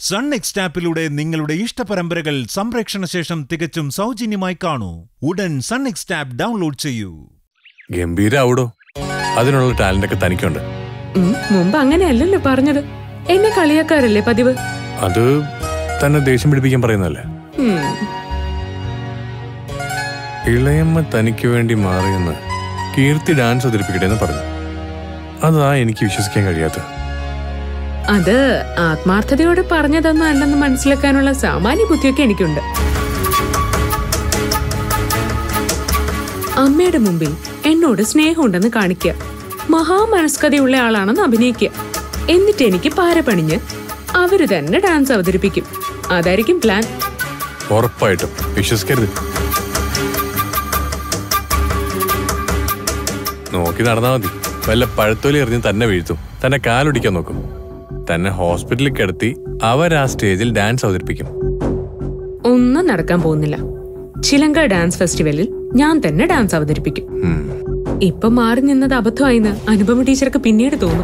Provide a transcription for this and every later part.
Sun എക്സ്റ്റാപ്പിലൂടെ നിങ്ങളുടെ ഇഷ്ടപരമ്പരകൾ സംപ്രേക്ഷണ ശേഷം തികച്ചും സൗജന്യമായി കാണൂ ഉടൻ സൺ എക്സ്റ്റാപ്പ് ഡൗൺലോഡ് ചെയ്യൂ ഗംഭീരാവൂടോ അതിനുള്ള ടാലന്റ് ഒക്കെ തനിക്കുണ്ട് ഉം, മുമ്പ് അങ്ങനെയല്ലല്ലോ പറഞ്ഞത് എന്നെ കളിയാക്കാറല്ലേ പതിവ് അത് തന്നെ ദേഷ്യം പിടിപ്പിക്കാൻ പറയുന്നല്ലേ ഉം, ഇളയമ്മ തനിക്ക് വേണ്ടി മാറിയെന്ന് കീർത്തി ഡാൻസ് അവതരിപ്പിക്കട്ടെ എന്ന് പറഞ്ഞു അതാ എനിക്ക് വിശ്വസിക്കാൻ കഴിയാത്തത് അത് ആത്മാർത്ഥതയോടെ പറഞ്ഞതൊന്നും അല്ലെന്ന് മനസ്സിലാക്കാനുള്ള സാമാന്യ ബുദ്ധിയൊക്കെ എനിക്കുണ്ട് അമ്മയുടെ മുമ്പിൽ എന്നോട് സ്നേഹമുണ്ടെന്ന് കാണിക്കുക മഹാമനസ്കതയുള്ള ആളാണെന്ന് അഭിനയിക്കുക എന്നിട്ട് എനിക്ക് പാര പണിഞ്ഞ് അവര് തന്നെ ഡാൻസ് അവതരിപ്പിക്കും അതായിരിക്കും പ്ലാൻ ഉറപ്പായിട്ടും വിശ്വസിക്കരുത് നോക്കി നടന്നാ മതി വല്ല പഴത്തോലി എറിഞ്ഞ് തന്നെ വീഴ്ത്തും തന്നെ കാലൊടിക്കാൻ നോക്കും തന്നെ ഹോസ്പിറ്റലിൽ കിടത്തി അവർ ആ സ്റ്റേജിൽ ഡാൻസ് അവതരിപ്പിക്കും ഒന്നും നടക്കാൻ പോകുന്നില്ല ചിലങ്ക ഡാൻസ് ഫെസ്റ്റിവലിൽ ഞാൻ തന്നെ ഡാൻസ് അവതരിപ്പിക്കും ഉം. ഇപ്പൊ മാറി നിന്നത് അബദ്ധമായിന്ന് അനുപമ ടീച്ചർക്ക് പിന്നീട് തോന്നും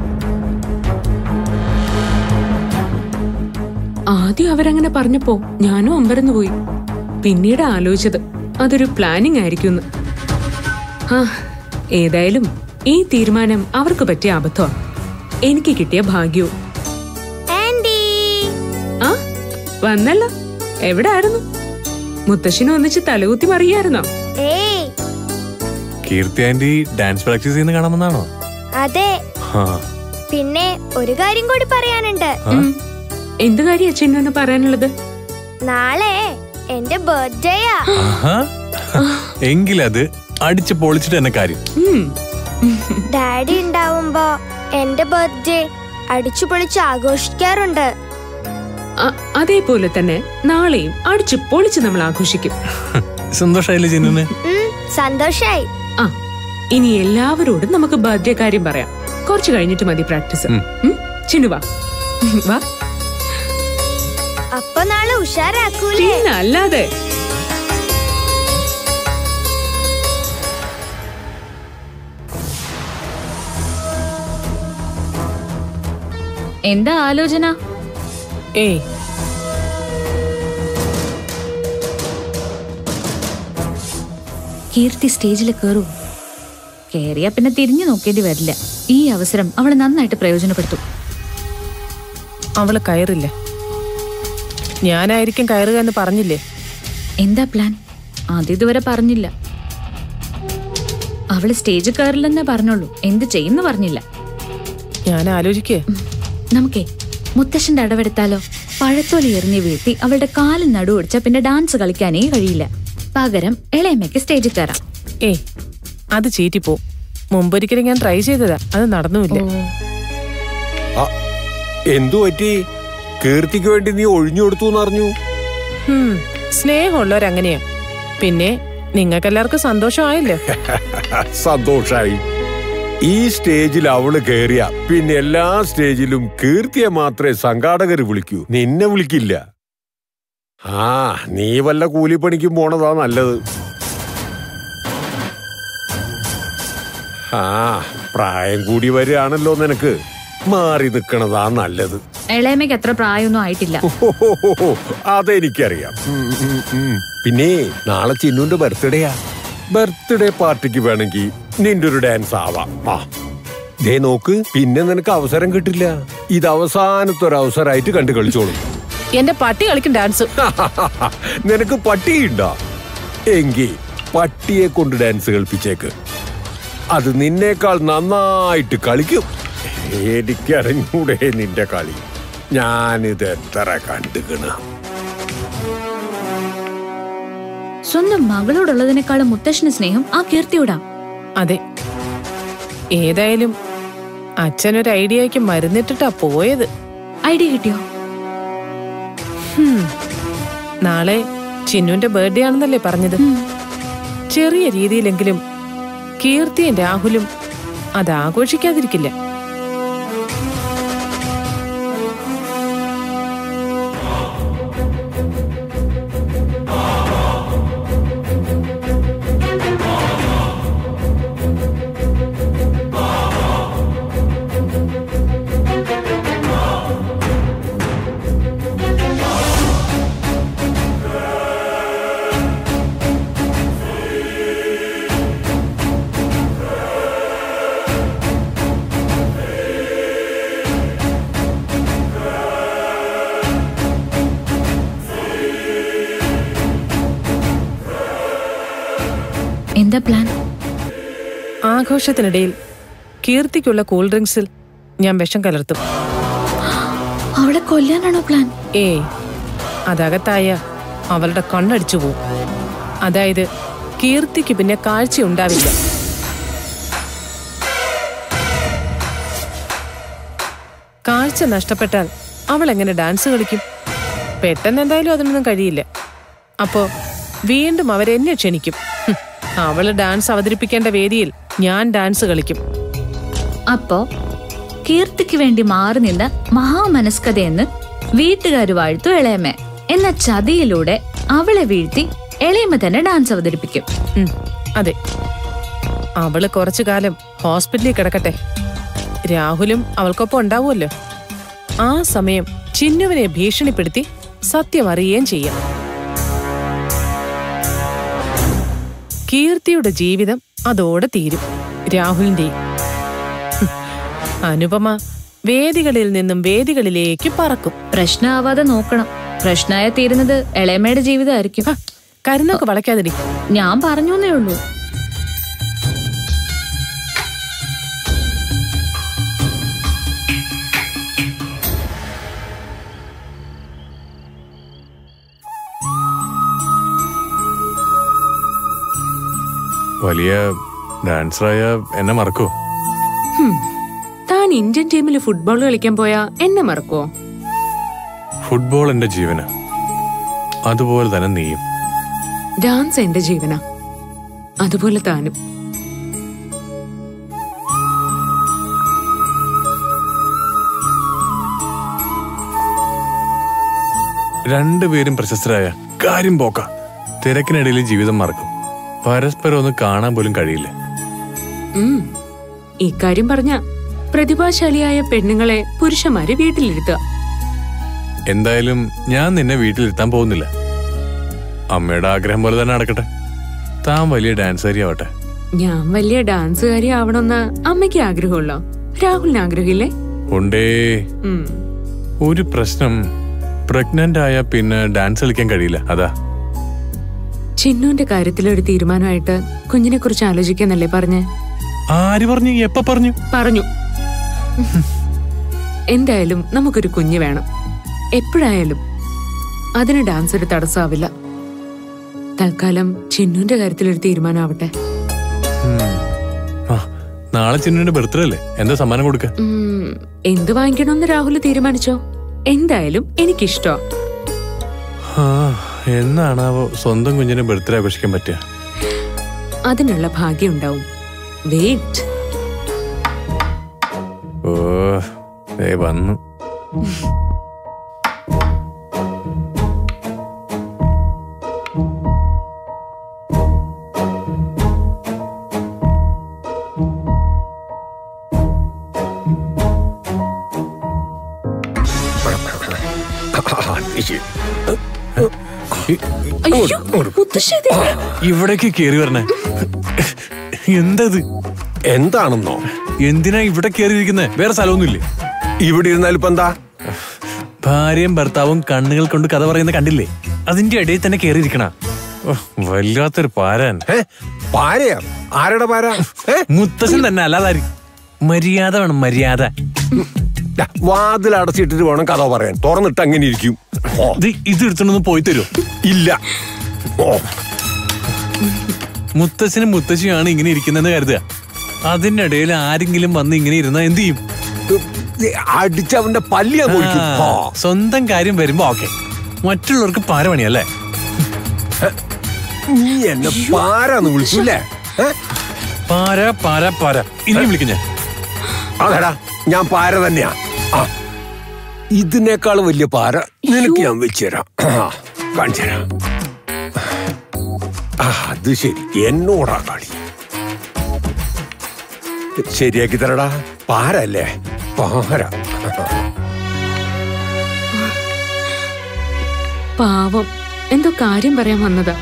ആദ്യം അവരങ്ങനെ പറഞ്ഞപ്പോ ഞാനും അമ്പരന്ന് പോയി പിന്നീട് ആലോചിച്ചത് അതൊരു പ്ലാനിംഗ് ആയിരിക്കും ആ ഏതായാലും ഈ തീരുമാനം അവർക്ക് പറ്റിയ അബദ്ധമാണ് എനിക്ക് കിട്ടിയ ഭാഗ്യവും ആൻഡി ആ വന്നല്ലോ എവിടെ ആയിരുന്നു മുത്തശ്ശിനെ ഒന്നിച്ച് തലകുത്തി മറിയായിരുന്നോ ഏയ് കീർത്തി ആന്റി ഡാൻസ് പ്രാക്ടീസ് ചെയ്യുന്ന കാണാമെന്നാണോ അതെ ആ പിന്നെ ഒരു കാര്യം കൂടി പറയാനുണ്ട് ആ? ഉം. എന്ത് കാര്യം അച്ഛനോന്ന് പറയാനുള്ളത് നാളെ എന്റെ ബർത്ത്ഡേയാ ആഹാ. എങ്കിലത് അടിച്ച് പൊളിച്ചിട്ട് തന്നെ കാര്യം ഉം. ഡാഡി ഉണ്ടാവുമ്പോ എന്റെ ബർത്ത്ഡേ അടിച്ചു പൊളിച്ച് ആഘോഷിക്കാറുണ്ട് അ- അതേപോലെ തന്നെ നാളെയും അടിച്ചു പൊളിച്ച് നമ്മൾ ആഘോഷിക്കും സന്തോഷായില്ലേ ചിന്നുന് ഉം, സന്തോഷായി ആ ഇനി എല്ലാവരോടും നമുക്ക് ബർത്ത്ഡേ കാര്യം പറയാം കുറച്ച് കഴിഞ്ഞിട്ട് മതി പ്രാക്ടീസ് ഉം. ഉം? ചിന്നു വാ ഉം, വാ അപ്പൊ നാളെ ഉഷാറാക്കൂലേ പിന്നെ അല്ലാതെ എന്താ ആലോചന ഏയ് കീർത്തി സ്റ്റേജിൽ കയറൂ കയറിയാ പിന്നെ തിരിഞ്ഞു നോക്കേണ്ടി വരില്ല ഈ അവസരം അവൾ നന്നായിട്ട് പ്രയോജനപ്പെടുത്തും അവള് കയറില്ല ഞാനായിരിക്കും കയറുക എന്ന് പറഞ്ഞില്ലേ എന്താ പ്ലാൻ ആദ്യം ഇതുവരെ പറഞ്ഞില്ല അവള് സ്റ്റേജിൽ കയറില്ലെന്നേ പറഞ്ഞുള്ളൂ എന്ത് ചെയ്യുന്നു പറഞ്ഞില്ല ഞാൻ ആലോചിക്കേ ഉം. നമുക്കേ മുത്തശ്ശന്റെ അടവെടുത്താലോ പഴത്തോലി എറിഞ്ഞ് വീഴ്ത്തി അവളുടെ കാലിൽ നടുവൊടിച്ച പിന്നെ ഡാൻസ് കളിക്കാനേ കഴിയില്ല പകരം ഇളയമ്മയ്ക്ക് സ്റ്റേജിൽ കയറാം ഏയ് അത് ചീറ്റിപ്പോ മുമ്പൊരിക്കലും ഞാൻ ട്രൈ ചെയ്തതാ അത് നടന്നുമില്ല എന്തു പറ്റി കീർത്തിക്ക് വേണ്ടി നീ ഒഴിഞ്ഞു കൊടുത്തു എന്നറിഞ്ഞു ഹും, സ്നേഹമുള്ളവരങ്ങനെയാ പിന്നെ നിങ്ങൾക്കെല്ലാവർക്കും സന്തോഷമായല്ലോ സന്തോഷായി ഈ സ്റ്റേജിൽ അവള് കേറിയ പിന്നെ എല്ലാ സ്റ്റേജിലും കീർത്തിയെ മാത്രമേ സംഘാടകര് വിളിക്കൂ നിന്നെ വിളിക്കില്ല ആ നീ വല്ല കൂലിപ്പണിക്കും പോണതാ നല്ലത് ആ പ്രായം കൂടി വരികയാണല്ലോ നിനക്ക് മാറി നിക്കണതാ നല്ലത് ഇളയമ്മയ്ക്ക് അത്ര പ്രായമൊന്നും ആയിട്ടില്ല ഓഹോഹോഹോ, അതെനിക്കറിയാം ഉം, ഉം, ഉം. പിന്നെ നാളെ ചിന്നുന്റെ ബർത്ത്ഡേയാ ബർത്ത്ഡേ പാർട്ടിക്ക് വേണമെങ്കിൽ നിന്റെ ഒരു ഡാൻസ് ആവാം ആ ദേ നോക്ക് പിന്നെ നിനക്ക് അവസരം കിട്ടില്ല ഇത് അവസാനത്തെ ഒരു അവസരമായിട്ട് കണ്ടു കളിച്ചോളൂ എന്റെ പട്ടി കളിക്കും ഡാൻസ് നിനക്ക് പട്ടിയുണ്ടോ എങ്കി പട്ടിയെ കൊണ്ട് ഡാൻസ് കളിപ്പിച്ചേക്ക് അത് നിന്നേക്കാൾ നന്നായിട്ട് കളിക്കും എനിക്കറിഞ്ഞൂടെ നിന്റെ കളി ഞാനിത് എത്ര കണ്ടുകണ സ്വന്തം മകളോടുള്ളതിനേക്കാളും മുത്തശ്ശന് സ്നേഹം ആ കീർത്തിയോടാ അതെ ഏതായാലും അച്ഛനൊരു ഐഡിയക്ക് മരുന്നിട്ടിട്ടാ പോയത് ഐഡിയ കിട്ടിയോ ഹും, നാളെ ചിന്നുന്റെ ബർത്ത്ഡേ ആണെന്നല്ലേ പറഞ്ഞത് ചെറിയ രീതിയിലെങ്കിലും കീർത്തിയും രാഹുലും അത് ആഘോഷിക്കാതിരിക്കില്ല എന്താ പ്ലാൻ ആഘോഷത്തിനിടയിൽ കീർത്തിക്കുള്ള കൂൾ ഡ്രിങ്ക്സിൽ ഞാൻ വിഷം കലർത്തും അവളെ കൊല്ലാനാണോ പ്ലാൻ ഏയ് അതകത്തായ അവളുടെ കണ്ണടിച്ചു പോവും അതായത് കീർത്തിക്ക് പിന്നെ കാഴ്ച ഉണ്ടാവില്ല കാഴ്ച നഷ്ടപ്പെട്ടാൽ അവൾ എങ്ങനെ ഡാൻസ് കളിക്കും പെട്ടെന്ന് എന്തായാലും അതിനൊന്നും കഴിയില്ല അപ്പോ വീണ്ടും അവരെന്നെ ക്ഷണിക്കും ഹും, അവള് ഡാൻസ് അവതരിപ്പിക്കേണ്ട വേദിയിൽ ഞാൻ ഡാൻസ് കളിക്കും അപ്പോ കീർത്തിക്ക് വേണ്ടി മാറി നിന്ന മഹാമനസ്കതയെന്ന് വീട്ടുകാര് വാഴ്ത്തു ഇളയമ്മ എന്ന ചതിയിലൂടെ അവളെ വീഴ്ത്തി ഇളയമ്മ തന്നെ ഡാൻസ് അവതരിപ്പിക്കും ഉം, അതെ അവള് കുറച്ചു കാലം ഹോസ്പിറ്റലിൽ കിടക്കട്ടെ രാഹുലും അവൾക്കൊപ്പം ഉണ്ടാവുമല്ലോ ആ സമയം ചിന്നുവിനെ ഭീഷണിപ്പെടുത്തി സത്യം അറിയുകയും ചെയ്യാം കീർത്തിയുടെ ജീവിതം അതോടെ തീരും രാഹുലിന്റെയും ഹും, അനുപമ വേദികളിൽ നിന്നും വേദികളിലേക്ക് പറക്കും പ്രശ്നമാവാതെ നോക്കണം പ്രശ്നമായ തീരുന്നത് ഇളയമ്മയുടെ ജീവിതമായിരിക്കും ഹ, കരുന്നൊക്കെ വളയ്ക്കാതിരി ഞാൻ പറഞ്ഞേ ഉള്ളൂ വലിയ ഡാൻസറായ എന്നെ മറക്കോ ഹും. താൻ ഇന്ത്യൻ ടീമിൽ ഫുട്ബോൾ കളിക്കാൻ പോയാ എന്നെ മറക്കുവോ ഫുട്ബോൾ എന്റെ ജീവന് അതുപോലെ തന്നെ നീയും ഡാൻസ് എന്റെ ജീവനാ അതുപോലെ താനും രണ്ടുപേരും പ്രശസ്തരായ കാര്യം പോക്ക തിരക്കിനിടയിൽ ജീവിതം മറക്കും പരസ്പരം ഒന്ന് കാണാൻ പോലും കഴിയില്ല ഉം. ഇക്കാര്യം പറഞ്ഞ പ്രതിഭാശാലിയായ പെണ്ണുങ്ങളെ പുരുഷന്മാരെ വീട്ടിലിരുത്തുക എന്തായാലും ഞാൻ നിന്നെ വീട്ടിലിരുത്താൻ പോകുന്നില്ല അമ്മയുടെ ആഗ്രഹം പോലെ തന്നെ നടക്കട്ടെ താൻ വലിയ ഡാൻസറി ആവട്ടെ ഞാൻ വലിയ ഡാൻസുകാരി ആവണമെന്ന് അമ്മയ്ക്ക് ആഗ്രഹമുള്ളോ രാഹുലിന് ആഗ്രഹമില്ലേ ഉണ്ടേ ഉം. ഒരു പ്രശ്നം പ്രഗ്നന്റ് ആയ പിന്നെ ഡാൻസ് കളിക്കാൻ കഴിയില്ല അതാ ചിന്നുവിന്റെ കാര്യത്തിൽ ഒരു തീരുമാനമായിട്ട് കുഞ്ഞിനെ കുറിച്ച് ആലോചിക്കാന്നല്ലേ പറഞ്ഞ് ആര് പറഞ്ഞു എപ്പ പറഞ്ഞു പറഞ്ഞു എന്തായാലും നമുക്കൊരു കുഞ്ഞ് വേണം എപ്പോഴായാലും അതിന് ഡാൻസ് ഒരു തടസ്സമാവില്ല തൽക്കാലം ചിന്നുവിന്റെ കാര്യത്തിൽ ഒരു തീരുമാനമാവട്ടെ ഉം. ആ, നാളെ ചിന്നുവിന്റെ ബർത്ത്ഡേ അല്ലേ എന്താ സമ്മാനം കൊടുക്ക ഉം, എന്ത് വാങ്ങിക്കണമെന്ന് രാഹുൽ തീരുമാനിച്ചോ എന്തായാലും എനിക്കിഷ്ടോ ആ, എന്നാണാവോ സ്വന്തം കുഞ്ഞിനെ ബർത്ത്ഡേ ആഘോഷിക്കാൻ പറ്റുക അതിനുള്ള ഭാഗ്യം ഉണ്ടാവും വെയിറ്റ് ഓ ദേ വന്നു അയ്യോ മുത്തശ്ശി ഇത് ഇവിടേക്ക് കേറി വരണേ എന്തത് എന്താണെന്നോ എന്തിനാ ഇവിടെ കേറിയിരിക്കുന്നേ വേറെ സ്ഥലമൊന്നുമില്ലേ ഇവിടെ ഇരുന്നാൽ ഇപ്പൊ എന്താ ഭാര്യയും ഭർത്താവും കണ്ണുകൾ കൊണ്ട് കഥ പറയുന്ന കണ്ടില്ലേ അതിന്റെ ഇടയിൽ തന്നെ കേറിയിരിക്കണ ഓ, വല്ലാത്തൊരു പാരാൻ ഏ പാരയാ ആരുടെ പാര ഏ മുത്തശ്ശൻ തന്നെ അല്ലാതാരി മര്യാദ വേണം മര്യാദ ദാ, വാതിൽ അടച്ചിട്ടിട്ട് വേണം കഥ പറയാൻ തുറന്നിട്ട് അങ്ങനെ ഇരിക്കും ഓ ഇത് ഇത് എടുത്തോണ്ടൊന്ന് പോയി തരുമോ ഇല്ല ഓ മുത്തശ്ശനും മുത്തശ്ശിയാണ് ഇങ്ങനെ ഇരിക്കുന്നതെന്ന് കരുതുക അതിന്റെ ഇടയിൽ ആരെങ്കിലും വന്ന് ഇങ്ങനെ ഇരുന്നാ എന്ത് ചെയ്യും അടിച്ച് അവന്റെ പല്ലിയാ പോയിക്കും ആ, സ്വന്തം കാര്യം വരുമ്പോ ഓക്കെ മറ്റുള്ളവർക്ക് പാരമണിയല്ലേ നീ എന്നെ പാരാന്ന് വിളിച്ചില്ലേ ഏ? പാര പാര പാര ഇനി വിളിക്കും ഞാൻ അതെടാ ഞാൻ പാര തന്നെയാ ആ. ഇതിനേക്കാൾ വലിയ പാര നിനക്ക് ഞാൻ വെച്ചു തരാം ആ, കാണിച്ചു തരാം ആ, അത് ശരി എന്നോടാ കളി ശരിയാക്കി തരടാ പാരല്ലേ പാര പാവം എന്തോ കാര്യം പറയാൻ വന്നതാ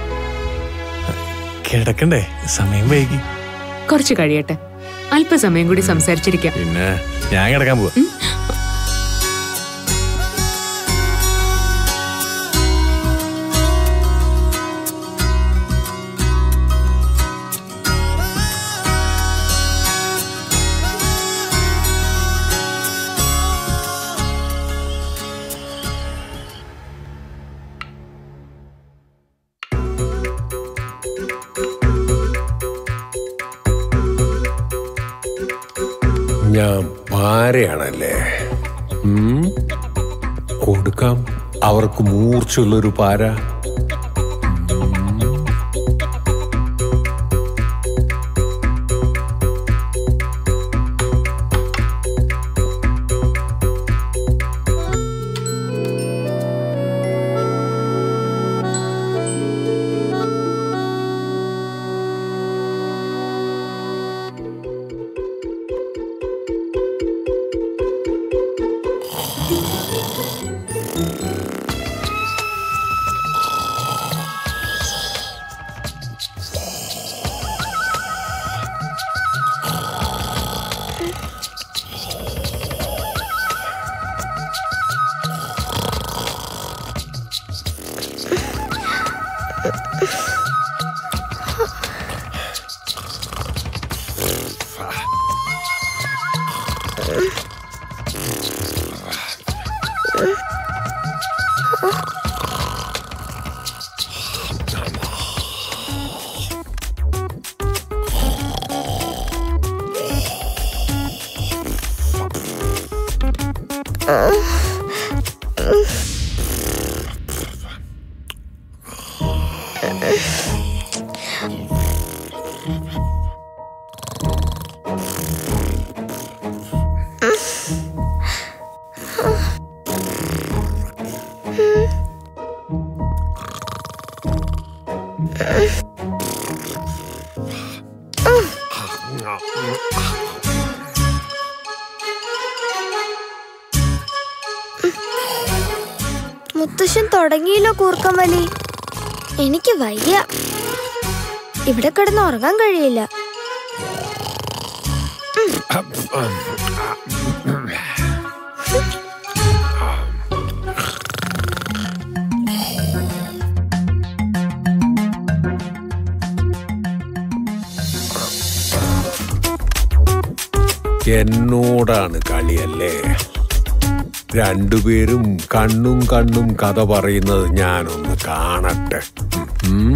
കിടക്കണ്ടേ സമയം വൈകി കുറച്ച് കഴിയട്ടെ അല്പസമയം കൂടി സംസാരിച്ചിരിക്കാം പിന്നെ ഞാൻ കിടക്കാൻ പോവാ പാരയാണല്ലേ ഉം. കൊടുക്കാം അവർക്ക് മൂർച്ചയുള്ളൊരു പാര മുത്തശ്ശൻ തുടങ്ങിയല്ലോ കൂർക്കം വലി എനിക്ക് വയ്യ ഇവിടെ കിടന്ന് ഉറങ്ങാൻ കഴിയില്ല എന്നോടാണ് കളിയല്ലേ രണ്ടുപേരും കണ്ണും കണ്ണും കഥ പറയുന്നത് ഞാനൊന്ന് കാണട്ടെ ഉം.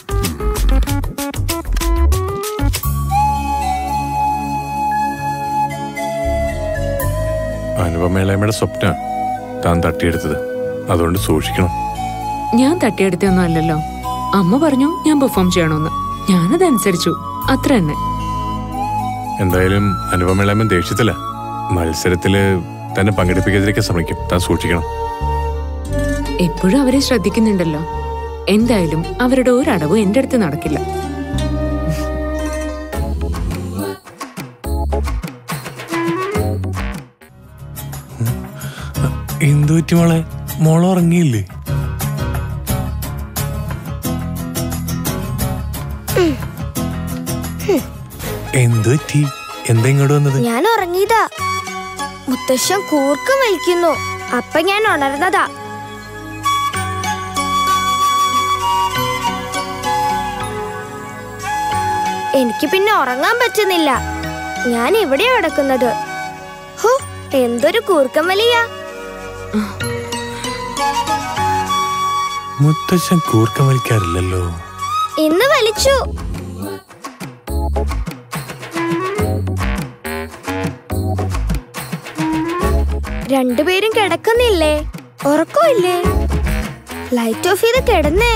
അനുപമേളയമ്മയുടെ സ്വപ്ന താൻ തട്ടിയെടുത്തത് അതുകൊണ്ട് സൂക്ഷിക്കണം ഞാൻ തട്ടിയെടുത്തൊന്നും അല്ലല്ലോ അമ്മ പറഞ്ഞു ഞാൻ പെർഫോം ചെയ്യണമെന്ന് ഞാനതനുസരിച്ചു അത്ര തന്നെ എന്തായാലും അനുപമേളയമ്മൻ ദേഷ്യത്തില്ല മത്സരത്തില് തന്നെ പങ്കെടുപ്പിക്കാതിരിക്കാൻ ശ്രമിക്കും താൻ സൂക്ഷിക്കണം എപ്പോഴും അവരെ ശ്രദ്ധിക്കുന്നുണ്ടല്ലോ എന്തായാലും അവരുടെ ഒരടവും എന്റെ അടുത്ത് നടക്കില്ല എന്തു പറ്റി മോളെ മോളെ ഉറങ്ങിയില്ലേ എന്തു പറ്റി എന്താ ഇങ്ങോട്ട് വന്നത് ഞാൻ ഉറങ്ങിയതാ മുത്തശ്ശൻ കൂർക്കം വലിക്കുന്നു അപ്പൊ ഞാൻ ഉണർന്നതാ എനിക്ക് പിന്നെ ഉറങ്ങാൻ പറ്റുന്നില്ല ഞാൻ ഇവിടെ കിടക്കുന്നത് ഹോ എന്തൊരു കൂർക്കം വലിയാ മുത്തശ്ശൻ കൂർക്കം വലിക്കാറില്ലല്ലോ ഇന്ന് വലിച്ചു രണ്ടുപേരും കിടക്കുന്നില്ലേ ഉറക്കമില്ലേ ലൈറ്റ് ഓഫ് ചെയ്ത് കിടന്നേ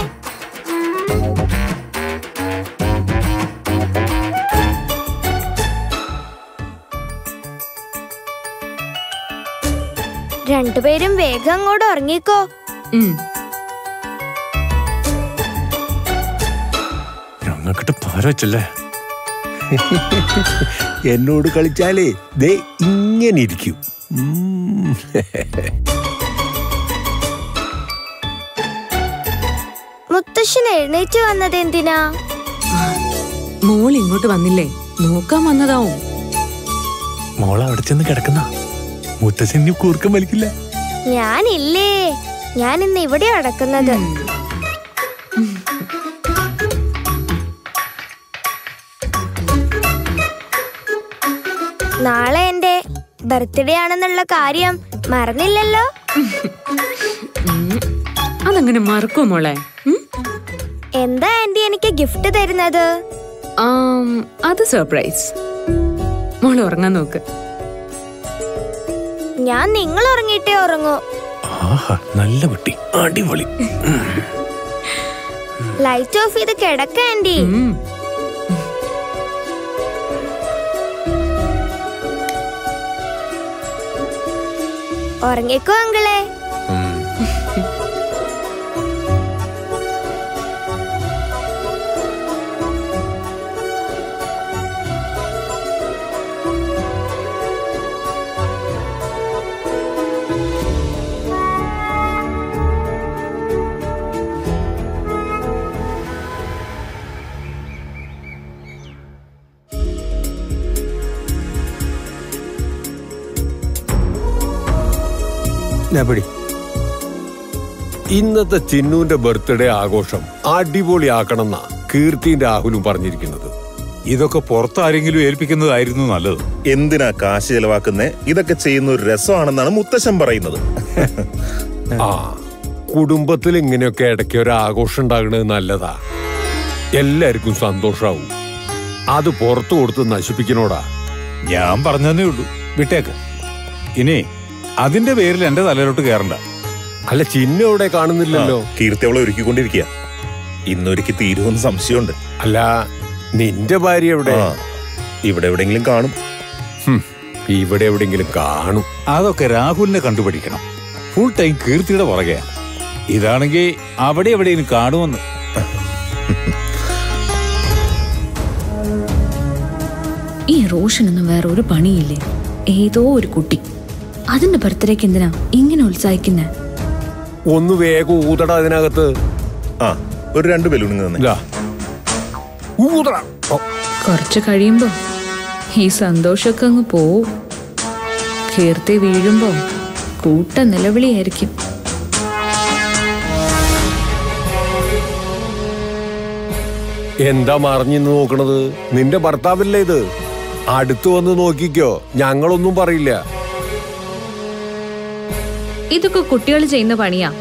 രണ്ടുപേരും വേഗം അങ്ങോട്ട് ഉറങ്ങിക്കോ ഉം ഞങ്ങൾക്കിട്ട് പാര വെച്ചല്ലേ എന്നോട് കളിച്ചാലേ ദേ ഇങ്ങനെ ഇരിക്കും ഉം. മുത്തശ്ശൻ എഴുന്നേറ്റ് വന്നത് എന്തിനാ മോൾ ഇങ്ങോട്ട് വന്നില്ലേ നോക്കാൻ വന്നതാവും മോളെ അവിടെ ചെന്ന് കിടക്കുന്ന മുത്തശ്ശൻ ഇനി കൂർക്കം വലിക്കില്ല ഞാനില്ലേ ഞാൻ ഇന്ന് ഇവിടെ അടക്കുന്നത് നാളെ എന്റെ ബർത്ത്ഡേ ആണെന്നുള്ള കാര്യം മറന്നില്ലല്ലോ അതങ്ങനെ മറക്കോ മോളെ ഉം? എന്താ ആന്റി എനിക്ക് ഗിഫ്റ്റ് തരുന്നത് ആം, അത് സർപ്രൈസ് മോൾ ഉറങ്ങാൻ നോക്ക് ഞാൻ നിങ്ങൾ ഉറങ്ങിയിട്ടേ ഉറങ്ങൂ ആഹാ നല്ല കുട്ടി അടിപൊളി ലൈറ്റ് ഓഫ് ചെയ്ത് കിടക്ക ആന്റി ഉം. ഉറങ്ങിക്കോ അങ്കിളെ ഉം. നബടി ഇന്നത്തെ ചിന്നുവിന്റെ ബർത്ത്ഡേ ആഘോഷം അടിപൊളിയാക്കണമെന്നാ കീർത്തിയും രാഹുലും പറഞ്ഞിരിക്കുന്നത് ഇതൊക്കെ പുറത്താരെങ്കിലും ഏൽപ്പിക്കുന്നതായിരുന്നു നല്ലത് എന്തിനാ കാശ് ചെലവാക്കുന്നേ ഇതൊക്കെ ചെയ്യുന്ന ഒരു രസമാണെന്നാണ് മുത്തശ്ശൻ പറയുന്നത് ആ കുടുംബത്തിൽ ഇങ്ങനെയൊക്കെ ഇടയ്ക്ക് ഒരു ആഘോഷം ഉണ്ടാകുന്നത് നല്ലതാ എല്ലാവർക്കും സന്തോഷാവും അത് പുറത്തു കൊടുത്ത് നശിപ്പിക്കണോടാ ഞാൻ പറഞ്ഞതേ ഉള്ളൂ വിട്ടേക്ക് ഇനി അതിന്റെ പേരിൽ എന്റെ തലയിലോട്ട് കയറണ്ട അല്ല ചിഹ്നം എവിടെ കാണുന്നില്ലല്ലോ കീർത്തി അവളെ ഒരുക്കിക്കൊണ്ടിരിക്കുക ഇന്നൊരുക്കി തീരുമെന്ന് സംശയമുണ്ട് അല്ല നിന്റെ ഭാര്യ എവിടെ ആ, ഇവിടെ എവിടെയെങ്കിലും കാണും ഹും, ഇവിടെ എവിടെയെങ്കിലും കാണും അതൊക്കെ രാഹുലിനെ കണ്ടുപിടിക്കണം ഫുൾ ടൈം കീർത്തിയുടെ പുറകെയാ ഇതാണെങ്കിൽ അവിടെ എവിടെയും കാണുമെന്ന് ഈ റോഷനൊന്നും വേറെ ഒരു പണിയില്ലേ ഏതോ ഒരു കുട്ടി അതിന്റെ ബർത്ത്ഡേക്ക് എന്തിനാ ഇങ്ങനെ ഉത്സാഹിക്കുന്നേ ഒന്ന് വേഗം ഊതട അതിനകത്ത് ആ ഒരു രണ്ട് ബലൂൺ തന്നെ ഇതാ. ഊതട ഓ, കുറച്ച് കഴിയുമ്പോ ഈ സന്തോഷമൊക്കെ അങ്ങ് പോവും കീർത്തി വീഴുമ്പോ കൂട്ട നിലവിളിയായിരിക്കും എന്താ മറിഞ്ഞിന്ന് നോക്കണത് നിന്റെ ഭർത്താവല്ലേ ഇത് അടുത്ത് വന്ന് നോക്കിക്കോ ഞങ്ങളൊന്നും പറയില്ല ഇതൊക്കെ കുട്ടികൾ ചെയ്യുന്ന പണിയാ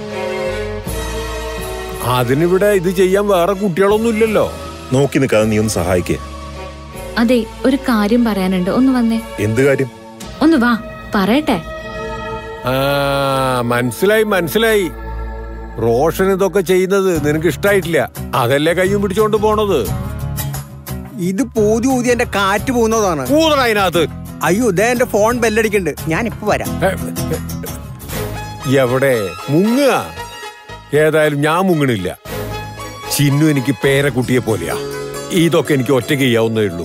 അതിനിവിടെ ഇത് ചെയ്യാൻ വേറെ കുട്ടികളൊന്നും ഇല്ലല്ലോ നോക്കി നിൽക്കാതെ നീ ഒന്ന് സഹായിക്കേ അതെ ഒരു കാര്യം പറയാനുണ്ട് ഒന്ന് വന്നേ എന്ത് കാര്യം ഒന്ന് വാ പറയട്ടെ ആ മനസ്സിലായി മനസ്സിലായി റോഷൻ ഇതൊക്കെ ചെയ്യുന്നത് നിനക്ക് ഇഷ്ടായിട്ടില്ല അതല്ലേ കയ്യും പിടിച്ചോണ്ട് പോണത് ഇത് പൂതി ഊതി എന്റെ കാറ്റ് പോകുന്നതാണ് ഊതട അതിനകത്ത് അയ്യോ ഇതേ എന്റെ ഫോൺ ബെല്ലടിക്കുന്നുണ്ട് ഞാൻ ഇപ്പൊ വരാം ഏ, എവിടെ മുങ്ങുക ഏതായാലും ഞാൻ മുങ്ങണില്ല ചിന്നു എനിക്ക് പേരക്കുട്ടിയെ പോലെയാ ഇതൊക്കെ എനിക്ക് ഒറ്റയ്ക്ക് ചെയ്യാവുന്നേ ഉള്ളൂ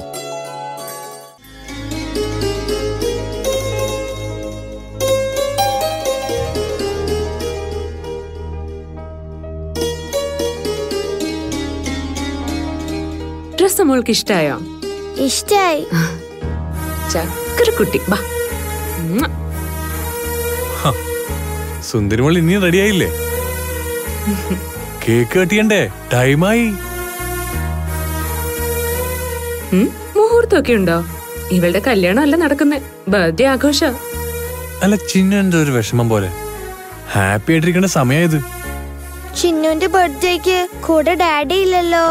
ഡ്രസ് മോൾക്ക് ഇഷ്ടായോ ഇഷ്ടായി ചക്കര കുട്ടി ബാ ഉമ്മ. സുന്ദരിമോൾ ഇനിയും റെഡിയായില്ലേ കേക്ക് കട്ടിയണ്ടേ ടൈമായി ഉം, മുഹൂർത്തമൊക്കെ ഉണ്ടോ ഇവളുടെ കല്യാണം അല്ല നടക്കുന്നേ ബർത്ത്ഡേ ആഘോഷ അല്ല ചിന്നു എന്തോ ഒരു വിഷമം പോലെ ഹാപ്പി ആയിട്ടിരിക്കേണ്ട സമയത് ചിന്നുവിന്റെ ബർത്ത്ഡേക്ക് കൂടെ ഡാഡി ഇല്ലല്ലോ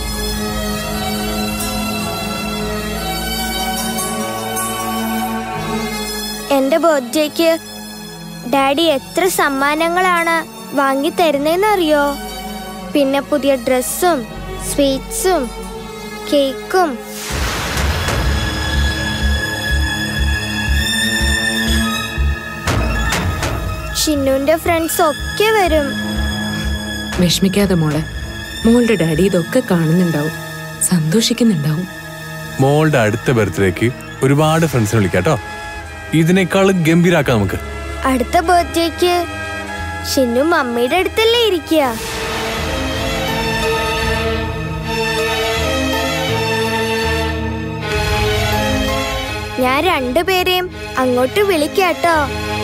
എന്റെ ബർത്ത്ഡേക്ക് ഡാഡി എത്ര സമ്മാനങ്ങളാണ് വാങ്ങി തരുന്നതെന്നറിയോ പിന്നെ പുതിയ ഡ്രസ്സും സ്വീറ്റ്സും കേക്കും ചിന്നുവിന്റെ ഫ്രണ്ട്സ് ഒക്കെ വരും വിഷമിക്കാതെ മോളെ മോളുടെ ഡാഡി ഇതൊക്കെ കാണുന്നുണ്ടാവും സന്തോഷിക്കുന്നുണ്ടാവും മോളുടെ അടുത്ത ബർത്ത്ഡേക്ക് ഒരുപാട് ഫ്രണ്ട്സിനെ വിളിക്കാട്ടോ ഇതിനേക്കാൾ ഗംഭീരാക്കാം നമുക്ക് അടുത്ത ബർത്ത്ഡേക്ക് ചിന്നു മമ്മിയുടെ അടുത്തല്ലേ ഇരിക്കുക ഞാൻ രണ്ടുപേരെയും അങ്ങോട്ട് വിളിക്കാട്ടോ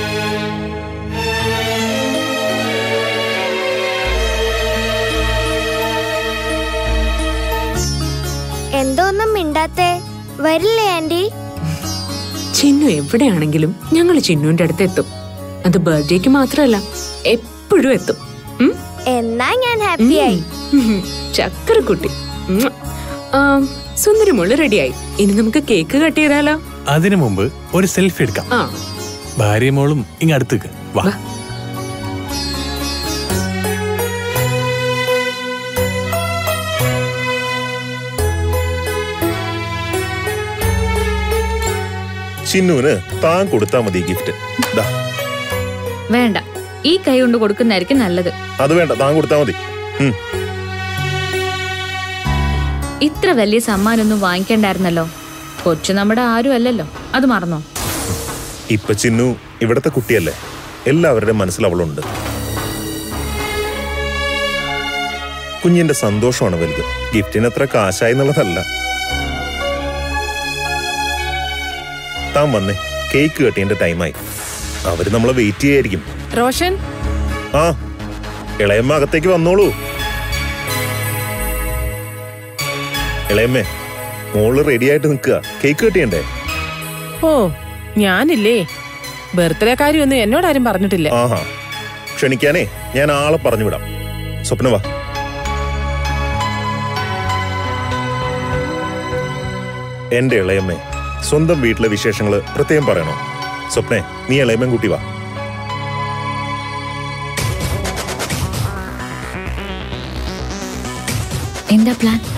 എന്തോന്നും മിണ്ടാത്തെ വരില്ലേ ആന്റി ചിന്നു എവിടെയാണെങ്കിലും ഞങ്ങൾ ചിന്നുവിന്റെ അടുത്ത് എത്തും അത് ബർത്ത്ഡേക്ക് മാത്രമല്ല എപ്പോഴും എത്തും ഉം? എന്നാ ഞാൻ ഹാപ്പിയായി ഉം. ചക്കരക്കുട്ടി ഉം. ആ, സുന്ദരി മോള് റെഡിയായി ഇനി നമുക്ക് കേക്ക് കട്ട് ചെയ്താലോ അതിനു മുമ്പ് ഒരു സെൽഫി എടുക്കാം ആ ഭാര്യ മോളും ഇങ്ങ് അടുത്തേക്ക് വാ വാ. ചിന്നുവിന് താൻ കൊടുത്താൽ മതി ഗിഫ്റ്റ് ദാ വേണ്ട ഈ കൈ കൊണ്ട് കൊടുക്കുന്നതായിരിക്കും നല്ലത് അത് വേണ്ട താൻ കൊടുത്താൽ മതി ഉം. ഇത്ര വലിയ സമ്മാനമൊന്നും വാങ്ങിക്കണ്ടായിരുന്നല്ലോ കൊച്ചു നമ്മുടെ ആരും അല്ലല്ലോ അത് മറന്നോ ഇപ്പൊ ചിന്നു ഇവിടത്തെ കുട്ടിയല്ലേ എല്ലാവരുടെയും മനസ്സിൽ അവളുണ്ട് കുഞ്ഞിന്റെ സന്തോഷമാണ് വലുത് ഗിഫ്റ്റിന് എത്ര കാശായി എന്നുള്ളതല്ല താൻ വന്നേ കേക്ക് കെട്ടിയതിന്റെ ടൈമായി അവര് നമ്മളെ വെയിറ്റ് ചെയ്യായിരിക്കും റോഷൻ ആ ഇളയമ്മ അകത്തേക്ക് വന്നോളൂ ഇളയമ്മേ മോള് റെഡി ആയിട്ട് നിൽക്കുക കേക്ക് കെട്ടിയണ്ടേ ഓ ഞാനില്ലേ ബർത്ത്ഡേ കാര്യമൊന്നും എന്നോടാരും പറഞ്ഞിട്ടില്ല ആഹാ ക്ഷണിക്കാനേ ഞാൻ ആളെ പറഞ്ഞു വിടാം സ്വപ്ന വാ എന്റെ ഇളയമ്മേ സ്വന്തം വീട്ടിലെ വിശേഷങ്ങള് പ്രത്യേകം പറയണോ സ്വപ്നെ നീ ഇളയമ്മൻ കുട്ടി വാ എന്താ പ്ലാൻ